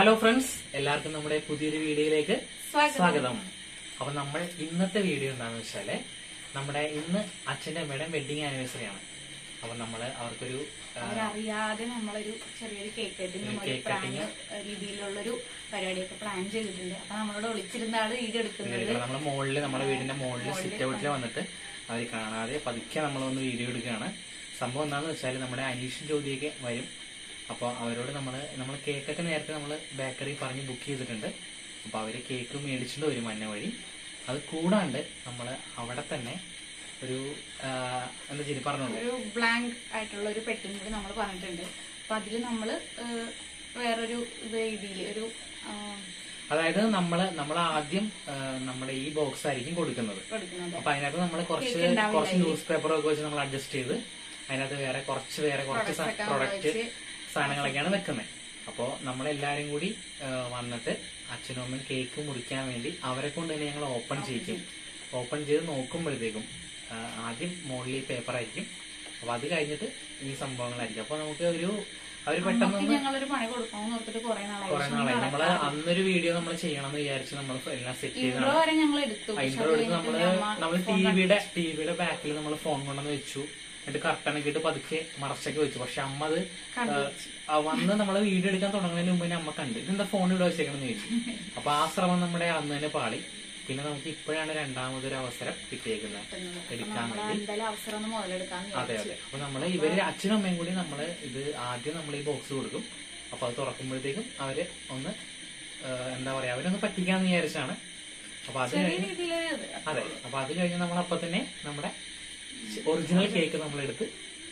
Hello friends എല്ലാവർക്കും നമ്മുടെ പുതിയൊരു വീഡിയോയിലേക്ക് സ്വാഗതം. സ്വാഗതം അപ്പൊ നമ്മൾ ഇന്നത്തെ വീഡിയോ എന്താണെന്ന് വെച്ചാല് നമ്മുടെ ഇന്ന് അച്ഛന്റെ അമ്മയുടെ വെഡിങ് ആനിവേഴ്സറി ആണ് അപ്പൊ നമ്മള് അവർക്കൊരു ആ, അവരറിയാതെ നമ്മളൊരു ചെറിയൊരു കേക്ക് കട്ടിങ് ഒരു ഒരു cake പ്രാങ്ക് cutting. രീതിയിലുള്ളൊരു പരിപാടിയൊക്കെ പ്ലാൻ ചെയ്തിട്ടുണ്ട് അപ്പൊ നമ്മളോട് ഒളിച്ചിരുന്ന ആള് വീഡിയോ എടുക്കുന്നത് എടുക്കണം. നമ്മളെ മുകളില് നമ്മുടെ വീടിന്റെ മുകളിൽ മുകളില് സിറ്റ് ഔട്ടിൽ വന്നിട്ട് അവർ കാണാതെ പതുക്കെ നമ്മൾ വന്ന് വീഡിയോ എടുക്കുകയാണ് സംഭവം എന്താണെന്ന് വെച്ചാൽ നമ്മുടെ അനീഷും ജ്യോതിയൊക്കെ വരും അപ്പോൾ അവരോട് നമ്മൾ നമ്മൾ കേക്കൊക്കെ നേരത്തെ നമ്മൾ ബേക്കറി പറഞ്ഞ് ബുക്ക് ചെയ്തിട്ടുണ്ട് അപ്പോൾ അവർ കേക്ക് മേടിച്ചിട്ട് വരും മഞ്ഞ വഴി അത് കൂടാണ്ട് നമ്മൾ അവിടെ തന്നെ ഒരു ആ, എന്താ ശരി പറഞ്ഞോളൂ ഒരു ബ്ലാങ്ക് ആയിട്ടുള്ള ഒരു പെട്ടിങ് കൂടി നമ്മൾ പറഞ്ഞിട്ടുണ്ട് അപ്പൊ അതില് നമ്മള് ഏഹ്, വേറൊരു ഇത് രീതിയിൽ ഒരു ആഹ്, അതായത് നമ്മള് നമ്മൾ ആദ്യം ആ, നമ്മുടെ ഈ ബോക്സ് ആയിരിക്കും കൊടുക്കുന്നത് കൊടുക്കുന്നത് അപ്പൊ അതിനകത്ത് നമ്മൾ കുറച്ച് Cake ഉണ്ടാവില്ല കുറച്ച് ഇതില്. ന്യൂസ് പേപ്പറൊക്കെ വെച്ച് നമ്മൾ അഡ്ജസ്റ്റ് ചെയ്ത് അതിനകത്ത് വേറെ കുറച്ച് വേറെ കുറച്ച് Products ഒക്കെ പ്രൊഡക്റ്റ് വെച്ച് സാധനങ്ങളൊക്കെയാണ് വെക്കുന്നത് അപ്പോൾ നമ്മളെല്ലാരും കൂടി ആ, വന്നിട്ട് അച്ഛനും അമ്മയും കേക്ക് മുറിക്കാൻ വേണ്ടി അവരെ കൊണ്ട് തന്നെ ഞങ്ങൾ ഓപ്പൺ ചെയ്യിക്കും ഓപ്പൺ ചെയ്ത് നോക്കുമ്പോഴത്തേക്കും ആ, ആദ്യം മുകളിൽ പേപ്പർ ആയിരിക്കും അപ്പൊ അത് കഴിഞ്ഞിട്ട് ഈ സംഭവങ്ങളായിരിക്കും അപ്പൊ നമുക്ക് ഒരു അവര് പെട്ടെന്ന് നമുക്ക് ഒന്ന് ഞങ്ങളൊരു പണി കൊടുക്കാമെന്ന് ഓർത്തിട്ട് കുറെ നാളായി കുറെ പക്ഷെ നാളായി ഒന്നും നമ്മള് നടക്കാറില്ല. അന്നൊരു വീഡിയോ നമ്മൾ ചെയ്യണം എന്ന് വിചാരിച്ച് നമ്മൾ എല്ലാം സെറ്റ് ഇൻട്രോ ചെയ്താണ് വരെ ഞങ്ങൾ എടുത്തു പക്ഷെ അതിന്റെ അത് അടുത്ത് കഴിഞ്ഞിട്ട് നമ്മള് ഞമ്മ നമ്മള് phone ടിവിയുടെ ടിവിയുടെ ബാക്കിൽ നമ്മൾ ഫോൺ കൊണ്ടുവന്ന് വെച്ചു എന്നിട്ട് കർട്ടനൊക്കെ ഇട്ട് പതുക്കെ മറച്ചൊക്കെ വെച്ചു പക്ഷെ അമ്മ അത് കണ്ടു ആ, വന്ന് നമ്മള് വീഡിയോ എടുക്കാൻ തുടങ്ങുന്നതിന് മുമ്പ് തന്നെ അമ്മ കണ്ട് ഇതെന്താ ഫോൺ ഇവിടെ വെച്ചേക്കണെന്ന് ചോദിച്ചു അപ്പൊ ആ ശ്രമം നമ്മുടെ അന്ന് തന്നെ പാളി പിന്നെ നമുക്ക് ഇപ്പോഴാണ് രണ്ടാമതൊരു അവസരം കിട്ടിയേക്കുന്നത് കിട്ടുന്നത്. അപ്പൊ എടുക്കാൻ നമ്മള് വേണ്ടി എന്തായാലും അവസരം ഒന്ന് മുതലെടുക്കാന്ന് അതെ വിചാരിച്ചു അതെ അപ്പൊ നമ്മള് ഇവര് അച്ഛനും അമ്മയും കൂടി നമ്മള് ഇത് ആദ്യം നമ്മൾ ഈ ബോക്സ് കൊടുക്കും അപ്പൊ അത് തുറക്കുമ്പോഴത്തേക്കും അവര് ഒന്ന് ആ, എന്താ പറയാ അവരൊന്ന് പറ്റിക്കാന്ന് വിചാരിച്ചാണ് അപ്പൊ അത് ചെറിയ കഴിഞ്ഞ് രീതിയില് അതെ അപ്പൊ അത് കഴിഞ്ഞ് നമ്മൾ അപ്പൊ തന്നെ നമ്മുടെ ഒറിജിനൽ കേക്ക് നമ്മൾ എടുത്ത്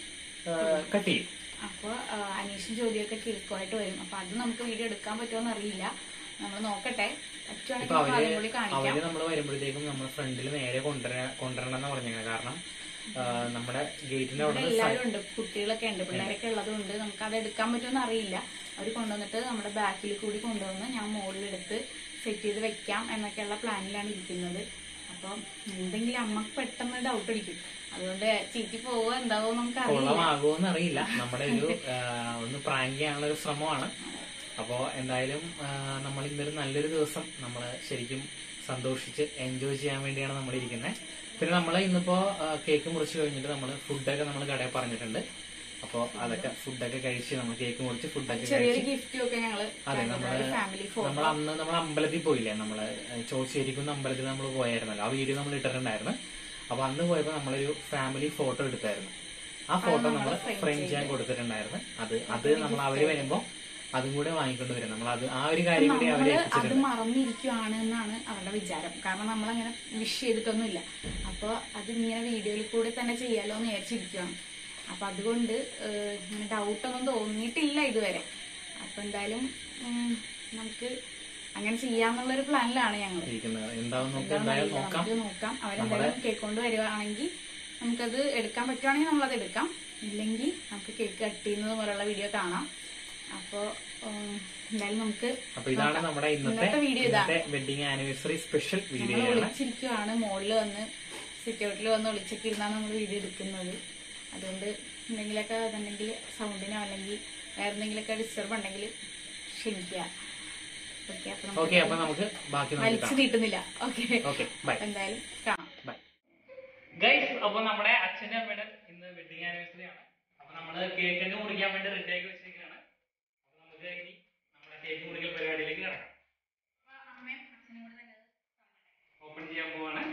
കട്ട് ചെയ്യും അപ്പൊ ആ, അനീഷും ജോലിയൊക്കെ കിഴക്കുമായിട്ട് വരും അപ്പൊ അത് നമുക്ക് വീഡിയോ എടുക്കാൻ പറ്റുമോ അറിയില്ല നമ്മൾ നോക്കട്ടെ പറ്റുവാണെങ്കിൽ ഇപ്പൊ നമുക്ക് അവര് അതും കൂടി കാണിക്കാം അവര് നമ്മൾ വരുമ്പോഴത്തേക്കും നമ്മൾ ഫ്രണ്ടിൽ നേരെ കൊണ്ടുവരാ കൊണ്ടുവരണം എന്ന് പറഞ്ഞേക്കുന്നത് കാരണം ആ, നമ്മുടെ ഗേറ്റിന്റെ അവിടെ ഇവിടെ എല്ലാവരും ഉണ്ട് കുട്ടികളൊക്കെ ഉണ്ട് പിള്ളേരൊക്കെ ഉള്ളതുകൊണ്ട് നമുക്ക് അത് എടുക്കാൻ പറ്റുമെന്ന് അറിയില്ല അവർ കൊണ്ടുവന്നിട്ട് നമ്മുടെ ബാക്കിൽ കൂടി കൊണ്ടുവന്ന് ഞാൻ മുകളിലെടുത്ത് സെറ്റ് ചെയ്ത് വെക്കാം എന്നൊക്കെയുള്ള പ്ലാനിലാണ് ഇരിക്കുന്നത് അപ്പം എന്തെങ്കിലും അമ്മക്ക് പെട്ടെന്ന് ഡൗട്ട് അടിക്കും അതുകൊണ്ട് ചീറ്റി പോവോ എന്താവോ നമുക്ക് അറിയില്ല കൊള്ളമാകുമെന്ന് അറിയില്ല നമ്മുടെ ഒരു ആ, ഒന്ന് പ്രാങ്ക് ചെയ്യാനുള്ള ഒരു ശ്രമമാണ് അപ്പോ എന്തായാലും ആ, നമ്മൾ ഇന്നൊരു നല്ലൊരു ദിവസം നമ്മൾ ശരിക്കും സന്തോഷിച്ച് എൻജോയ് ചെയ്യാൻ വേണ്ടിയാണ് നമ്മൾ ഇരിക്കുന്നത് പിന്നെ നമ്മൾ ഇന്നിപ്പോ ആ, കേക്ക് മുറിച്ച് കഴിഞ്ഞിട്ട് നമ്മൾ ഫുഡൊക്കെ നമ്മൾ കടയിൽ പറഞ്ഞിട്ടുണ്ട് അപ്പോ അതൊക്കെ ഫുഡൊക്കെ കഴിച്ച് നമ്മൾ കേക്ക് മുറിച്ച് ഫുഡൊക്കെ ചെറിയൊരു കഴിച്ച് ഗിഫ്റ്റും ഒക്കെ ഞങ്ങള് അതെ നമ്മള് ഫാമിലി നമ്മൾ അന്ന് നമ്മൾ അമ്പലത്തിൽ പോയില്ലേ നമ്മള് ചോദിച്ചിരിക്കുന്ന അമ്പലത്തിൽ നമ്മൾ പോയായിരുന്നല്ലോ ആ വീഡിയോ നമ്മൾ ഇട്ടിട്ടുണ്ടായിരുന്നു അപ്പൊ അന്ന് പോയപ്പോ നമ്മളൊരു ഫാമിലി ഫോട്ടോ എടുത്തായിരുന്നു ആ ഫോട്ടോ നമ്മൾ ഫ്രെയിം ചെയ്യാൻ കൊടുത്തിട്ടുണ്ടായിരുന്നു അത് അത് നമ്മൾ അവര് വരുമ്പോ അതും കൂടെ വാങ്ങിക്കൊണ്ട് വരും നമ്മൾ അത് ആ ഒരു കാര്യം കൂടി അവരെ നമ്മള് അത് ഏൽപ്പിച്ചിട്ടുണ്ട് മറന്നിരിക്കുവാണ് എന്നാണ് അവരുടെ വിചാരം കാരണം നമ്മൾ അങ്ങനെ വിഷ് ചെയ്തിട്ടൊന്നുമില്ല അപ്പൊ അത് ഇങ്ങനെ വീഡിയോയിൽ കൂടി തന്നെ ചെയ്യാലോ എന്ന് വിചാരിച്ചിരിക്കുവാണ് അപ്പൊ അതുകൊണ്ട് ഏഹ്, ഇങ്ങനെ ഡൗട്ടൊന്നും തോന്നിയിട്ടില്ല ഇതുവരെ അപ്പൊ എന്തായാലും ഉം, നമുക്ക് അങ്ങനെ ചെയ്യാന്നുള്ളൊരു പ്ലാനിലാണ് ഞങ്ങൾ ഇരിക്കുന്നത് എന്താവും നമുക്ക് എന്തായാലും നോക്കാം നമുക്ക് നോക്കാം അവരെന്തായാലും കേക്ക് കൊണ്ട് വരുവാണെങ്കിൽ നമുക്കത് എടുക്കാൻ പറ്റുവാണെങ്കിൽ നമ്മളത് എടുക്കാം ഇല്ലെങ്കിൽ നമുക്ക് കേക്ക് കട്ട് ചെയ്യുന്നത് പോലുള്ള വീഡിയോ കാണാം അപ്പോ ഉം, എന്തായാലും നമുക്ക് അപ്പൊ ഇതാണ് നമ്മുടെ ഇന്നത്തെ ഇന്നത്തെ വീഡിയോ ഇതാ ഇന്നത്തെ വെഡിങ് ആനിവേഴ്സറി സ്പെഷ്യൽ നമ്മൾ വീഡിയോ ആണ് ഒളിച്ചിരിക്കുവാണ് മോളില് വന്ന് സിറ്റ് ഔട്ടിൽ വന്ന് ഒളിച്ചൊക്കെ ഇരുന്നാണ് നമ്മൾ വീഡിയോ എടുക്കുന്നത് അതുകൊണ്ട് എന്തെങ്കിലുമൊക്കെ ഇതുണ്ടെങ്കിൽ സൗണ്ടിനോ അല്ലെങ്കിൽ വേറെ എന്തെങ്കിലുമൊക്കെ ഡിസ്റ്റർബ് ഉണ്ടെങ്കിൽ ക്ഷമിക്കുക ഓക്കെ അപ്പൊ നമുക്ക് ഓക്കെ അപ്പൊ നമുക്ക് ബാക്കി നമുക്ക് വലിച്ചു നീട്ടുന്നില്ല ഓക്കെ ഓക്കെ ബൈ എന്തായാലും കാണാം ബൈ ഗൈസ് അപ്പൊ നമ്മുടെ അച്ഛന്റെ അമ്മയുടെ ഇന്ന് വെഡിങ് ആനിവേഴ്സറി ആണ് അപ്പൊ നമ്മള് കേക്കൊക്കെ മുറിക്കാൻ വേണ്ടി റെഡി ആക്കി വെച്ചിരിക്കുകയാണ് അപ്പൊ നമുക്ക് ഇനി നമ്മുടെ കേക്ക് മുറിക്കൽ പരിപാടിയിലേക്ക് കിടക്കാം ഓപ്പൺ ചെയ്യാൻ പോവാണ്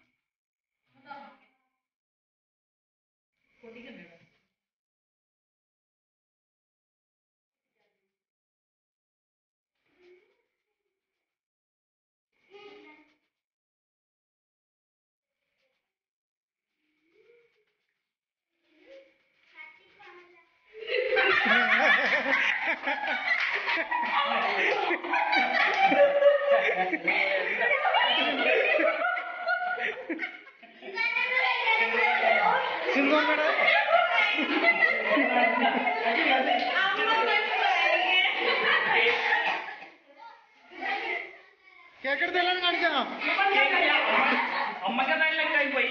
കേക്കെടുത്ത് എല്ലാം കാണിച്ചോ അമ്മക്ക് എന്തായാലും കൈ പോയി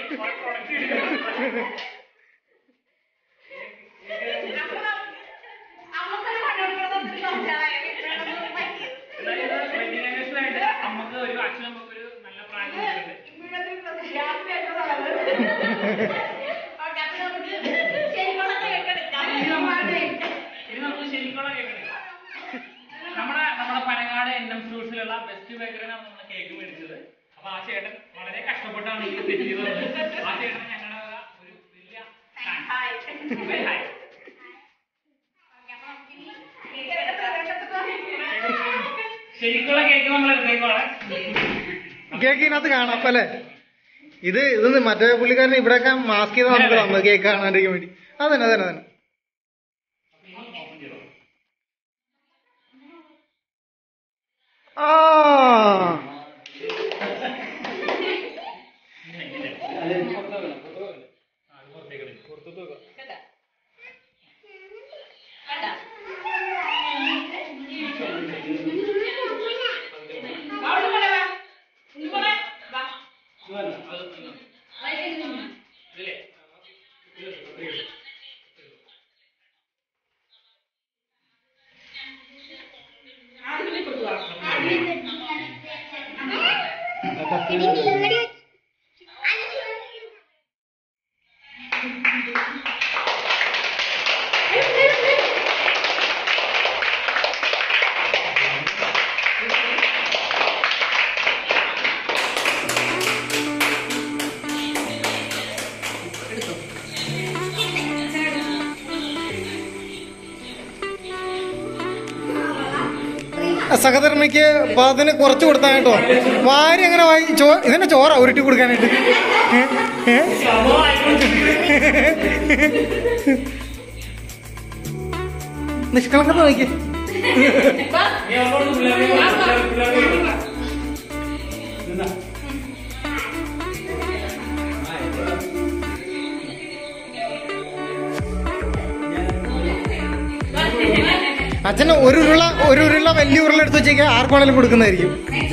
അമ്മക്കൊരു പണി കൊടുക്കണം ഇനി നമുക്ക് ശരിക്കുള്ള കേക്ക് എടുക്കാം. നമ്മുടെ നമ്മുടെ പനങ്ങാട് എൻ എം ഫ്രൂട്ട്സിലുള്ള ബെസ്റ്റ് ബേക്കറിനാണ് നമ്മൾ കേക്ക് മേടിച്ചത് അപ്പൊ ആ ചേട്ടൻ വളരെ കഷ്ടപ്പെട്ടാണ് ഇത് സെറ്റ് ചെയ്തത് ആ ചേട്ടൻ ഞങ്ങളുടെ വക ഒരു വലിയ Very high. ശരിക്കുള്ള കേക്ക് നമ്മൾ എടുത്തേക്കോളെ കേക്ക് ഇതിനകത്ത് കാണാം അല്ലേ ഇത് ഇത് മറ്റേ പുള്ളിക്കാരൻ ഇവിടെയൊക്കെ മാസ്ക് ചെയ്ത് നമുക്ക് തന്നത് കേക്ക് കാണാണ്ടിരിക്കാൻ വേണ്ടി അതന്നെ അതന്നെ അതന്നെ ആ സഹധർമ്മിക്ക് പാതിന് കുറച്ച് കൊടുത്താ കേട്ടോ വാരി അങ്ങനെ വായി ചോ ഇതിന്റെ ചോറ ഉരുട്ടി കൊടുക്കാനായിട്ട് ഏ? ഏ? നിഷ്കളങ്കത നോക്കി അച്ഛന് ഒരു ഉരുള ഒരു ഉരുള വലിയ ഉരുള എടുത്ത് വെച്ചേക്ക് ആർക്കാണെങ്കിലും കൊടുക്കുന്നതായിരിക്കും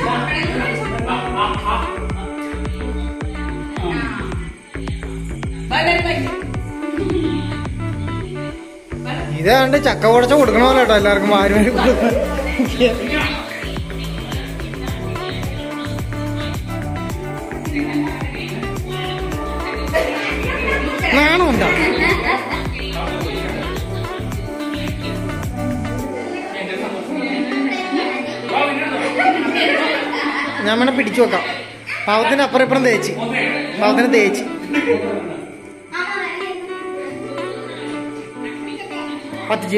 ഇതാണ്ട് ചക്ക കുടച്ച കൊടുക്കണമല്ലോ കേട്ടോ എല്ലാവർക്കും ആരും ആരും കൊടുക്കുന്ന നാണമുണ്ടോ ഞാൻ വേണം പിടിച്ചു വെക്കാം പാവത്തിന് അപ്പുറം ഇപ്പുറം തേച്ച് പാവത്തിന് തേച്ച് പത്തിച്ച്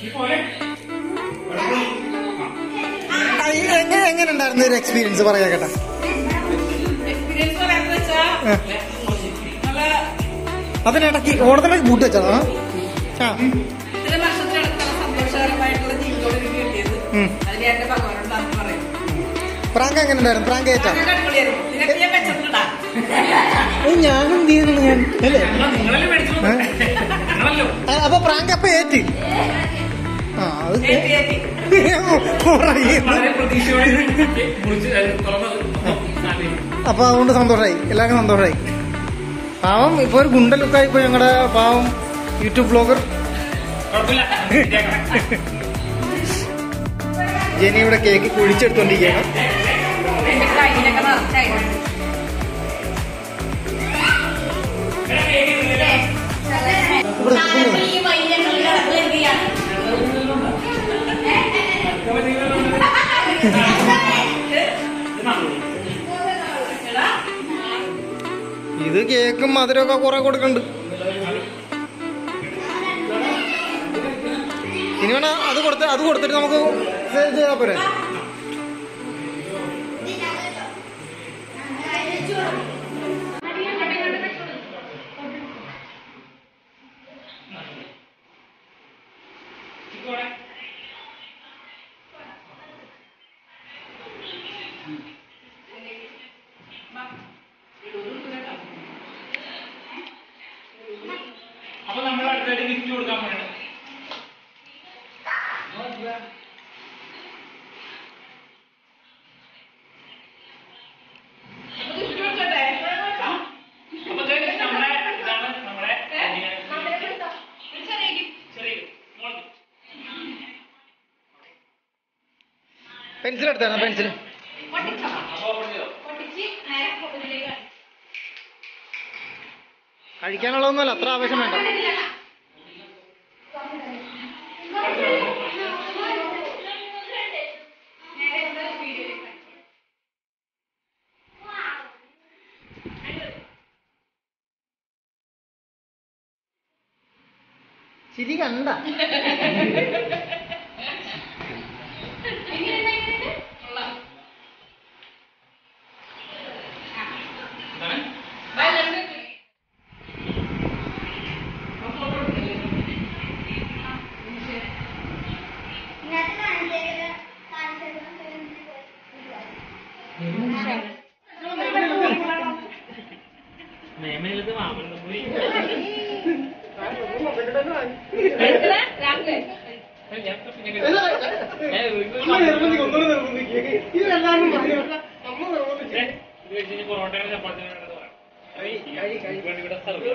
എങ്ങനെ എങ്ങനെ ഉണ്ടായിരുന്നു ഒരു എക്സ്പീരിയൻസ് പറയാ കേട്ടാ എക്സ്പീരിയൻസ് പറയാന്ന് വെച്ചാ നല്ല അതിനിടയ്ക്ക് ഓണത്തിന് ബൂട്ട് വെച്ചതാ ആ ഇത്ര വർഷത്തിനടുത്ത് നല്ല സന്തോഷകരമായിട്ടുള്ള ജീവിതം എനിക്ക് കിട്ടിയത് ഉം. അതിന് എന്റെ ഭഗവാനോട് നന്ദി പറയും പ്രാങ്ക് എങ്ങനെ ഉണ്ടായിരുന്നു പ്രാങ്ക് ഏറ്റാ അതൊക്കെ അടിപൊളിയായിരുന്നു ഇതിനൊക്കെ ഞാൻ വെച്ചിട്ടുണ്ടാ ഏയ് ഞാനും എന്ത് ചെയ്യുന്നു ഞാൻ അല്ലേ നിങ്ങളല്ലേ മേടിച്ചു ഞങ്ങളല്ലോ ആ, അപ്പൊ പ്രാങ്ക് അപ്പൊ ഏറ്റ് ആ അത് ഏറ്റി ഏറ്റി പറയുന്നു. വളരെ പ്രതീക്ഷയോടെ ഇത് മുറിച്ച് അത് തുറന്നത് സാധനം. അപ്പൊ അതുകൊണ്ട് സന്തോഷമായി എല്ലാവർക്കും സന്തോഷമായി പാവം ഇപ്പൊ ഒരു ഗുണ്ട ലുക്കായി പോയി ഞങ്ങളുടെ പാവം യൂട്യൂബ് ബ്ലോഗർ കുഴപ്പമില്ല ശരിയാക്കാം. ജെനി ഇവിടെ കേക്ക് കുഴിച്ചെടുത്തോണ്ടിരിക്കുകയാണ് എന്റെ കയ്യിലൊക്കെ നിറച്ചായി ഇവിടെ നിൽക്കുന്നു. ഈ വൈദ്യുതി കിടന്നു വരികയാണ് ഇത് കേക്കും മധുരമൊക്കെ കുറെ കൊടുക്കണ്ട് ഇനി വേണ അത് കൊടുത്ത് അത് കൊടുത്തിട്ട് നമുക്ക് ഇത് ചെയ്താ പോരെ അപ്പൊ നമ്മൾ അടുത്തായിട്ട് ഗിഫ്റ്റ് കൊടുക്കാൻ വേണ്ടി അപ്പൊ ദേ നമ്മുടെ ഇതാണ് നമ്മുടെ ചെറിയ മോൾക്ക് പെൻസിൽ എടുത്തായിരുന്നു പെൻസിൽ അപ്പൊ ഓപ്പൺ ചെയ്തോ കഴിക്കാനുള്ളതൊന്നുമല്ല അത്ര ആവശ്യം വേണ്ട ചിരി കണ്ട മേമയിലത് മാമല്ലപൂരി പൊറോട്ടയുടെ ചപ്പാത്തി ഇവിടെ സർവ്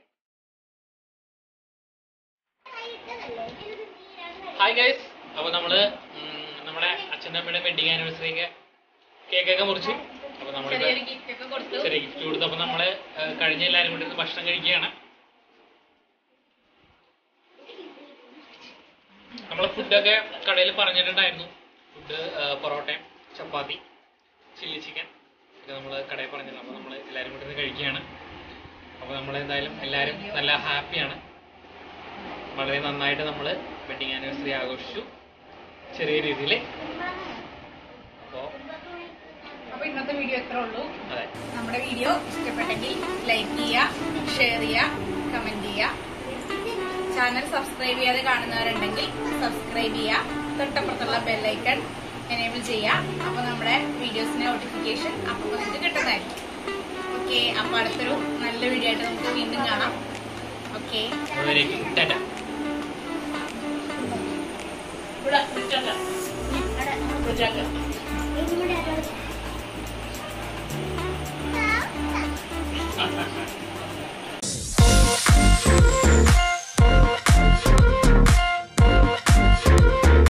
ഹായ് ഗൈസ് അപ്പൊ നമ്മള് ഉം, നമ്മുടെ അച്ഛൻ്റെ അമ്മയുടെ വെഡിങ് ആനിവേഴ്സറിക്ക് കേക്കൊക്കെ മുറിച്ചു അപ്പൊ നമ്മളിപ്പോ ചെറിയ ഗിഫ്റ്റ് കൊടുത്തു അപ്പൊ നമ്മള് ഏഹ്, കഴിഞ്ഞ എല്ലാരും കൂടി ഇരുന്ന് ഭക്ഷണം കഴിക്കുകയാണ് നമ്മള് ഫുഡൊക്കെ കടയിൽ പറഞ്ഞിട്ടുണ്ടായിരുന്നു ഫുഡ് പൊറോട്ടയും ചപ്പാത്തി ചില്ലി ചിക്കൻ ഒക്കെ നമ്മൾ കടയിൽ പറഞ്ഞില്ല അപ്പൊ നമ്മൾ എല്ലാരും കൂടി ഇരുന്ന് കഴിക്കുകയാണ് അപ്പൊ നമ്മൾ എന്തായാലും എല്ലാരും നല്ല ഹാപ്പിയാണ് വളരെ നന്നായിട്ട് നമ്മൾ വെഡിങ് ആനിവേഴ്സറി ആഘോഷിച്ചു ചെറിയ രീതിയിൽ അപ്പോൾ അപ്പൊ ഇന്നത്തെ വീഡിയോ എത്ര ഉള്ളൂ അതെ നമ്മുടെ വീഡിയോ ഇഷ്ടപ്പെട്ടെങ്കിൽ ലൈക്ക് ചെയ്യുക ഷെയർ ചെയ്യുക കമന്റ് ചെയ്യുക ചാനൽ സബ്സ്ക്രൈബ് ചെയ്യാതെ കാണുന്നവരുണ്ടെങ്കിൽ സബ്സ്ക്രൈബ് ചെയ്യുക തൊട്ടപ്പുറത്തുള്ള ബെല്ലൈക്കൺ എനേബിൾ ചെയ്യുക അപ്പൊ നമ്മുടെ വീഡിയോസിന്റെ നോട്ടിഫിക്കേഷൻ അപ്പോൾ നിങ്ങൾക്ക് കിട്ടുന്നതായിരിക്കും ഓക്കെ അപ്പൊ അടുത്തൊരു നല്ല വീഡിയോ ആയിട്ട് നമുക്ക് വീണ്ടും കാണാം ഓക്കെ അതുവരേക്കും ടാറ്റ ഇവിടെ